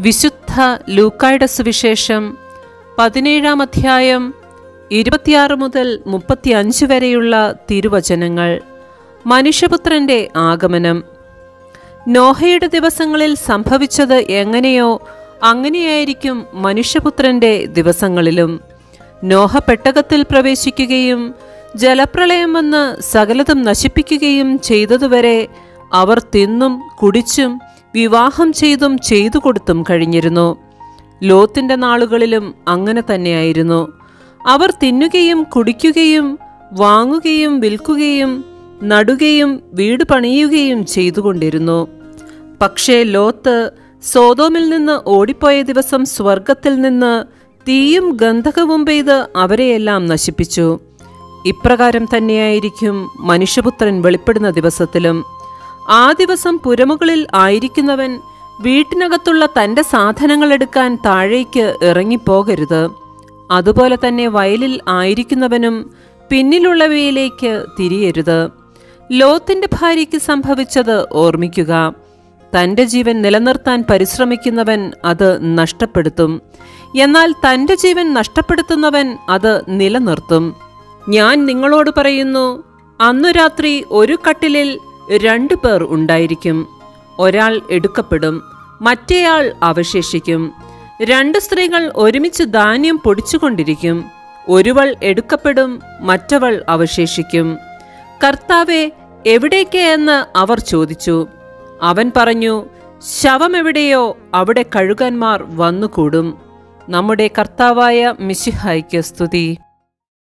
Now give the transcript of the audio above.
വിശുദ്ധ ലൂക്കായുടെ സുവിശേഷം പതിനേഴാം അധ്യായം ഇരുപത്തിയാറ് മുതൽ മുപ്പത്തിയഞ്ച് വരെയുള്ള തിരുവചനങ്ങൾ മനുഷ്യപുത്രന്റെ ആഗമനം നോഹയുടെ ദിവസങ്ങളിൽ സംഭവിച്ചത് എങ്ങനെയോ അങ്ങനെയായിരിക്കും മനുഷ്യപുത്രന്റെ ദിവസങ്ങളിലും നോഹ പെട്ടകത്തിൽ പ്രവേശിക്കുകയും ജലപ്രളയം വന്ന് സകലതും നശിപ്പിക്കുകയും ചെയ്തതുവരെ അവർ തിന്നും കുടിച്ചും വിവാഹം ചെയ്തും ചെയ്തു കൊടുത്തും കഴിഞ്ഞിരുന്നു ലോത്തിന്റെ നാളുകളിലും അങ്ങനെ തന്നെയായിരുന്നു അവർ തിന്നുകയും കുടിക്കുകയും വാങ്ങുകയും വിൽക്കുകയും നടുകയും വീട് പണിയുകയും ചെയ്തുകൊണ്ടിരുന്നു പക്ഷേ ലോത്ത് സോതോമിൽ നിന്ന് ഓടിപ്പോയ ദിവസം സ്വർഗത്തിൽ നിന്ന് തീയും ഗന്ധകവും പെയ്ത് അവരെയെല്ലാം നശിപ്പിച്ചു ഇപ്രകാരം തന്നെയായിരിക്കും മനുഷ്യപുത്രൻ വെളിപ്പെടുന്ന ദിവസത്തിലും ആ ദിവസം പുരമുകളിൽ ആയിരിക്കുന്നവൻ വീട്ടിനകത്തുള്ള തന്റെ സാധനങ്ങൾ എടുക്കാൻ താഴേക്ക് ഇറങ്ങിപ്പോകരുത് അതുപോലെ തന്നെ വയലിൽ ആയിരിക്കുന്നവനും പിന്നിലുള്ളവയിലേക്ക് തിരിയരുത് ലോത്തിന്റെ ഭാര്യയ്ക്ക് സംഭവിച്ചത് ഓർമ്മിക്കുക തന്റെ ജീവൻ നിലനിർത്താൻ പരിശ്രമിക്കുന്നവൻ അത് നഷ്ടപ്പെടുത്തും എന്നാൽ തന്റെ ജീവൻ നഷ്ടപ്പെടുത്തുന്നവൻ അത് നിലനിർത്തും ഞാൻ നിങ്ങളോട് പറയുന്നു അന്നു രാത്രി ഒരു കട്ടിലിൽ രണ്ടു പേർ ഉണ്ടായിരിക്കും ഒരാൾ എടുക്കപ്പെടും മറ്റേയാൾ അവശേഷിക്കും രണ്ട് സ്ത്രീകൾ ഒരുമിച്ച് ധാന്യം പൊടിച്ചുകൊണ്ടിരിക്കും ഒരുവൾ എടുക്കപ്പെടും മറ്റവൾ അവശേഷിക്കും കർത്താവെ എവിടേക്ക് എന്ന് അവർ ചോദിച്ചു അവൻ പറഞ്ഞു ശവം എവിടെയോ അവിടെ കഴുകന്മാർ വന്നുകൂടും നമ്മുടെ കർത്താവായ മിശിഹായ്ക്ക് സ്തുതി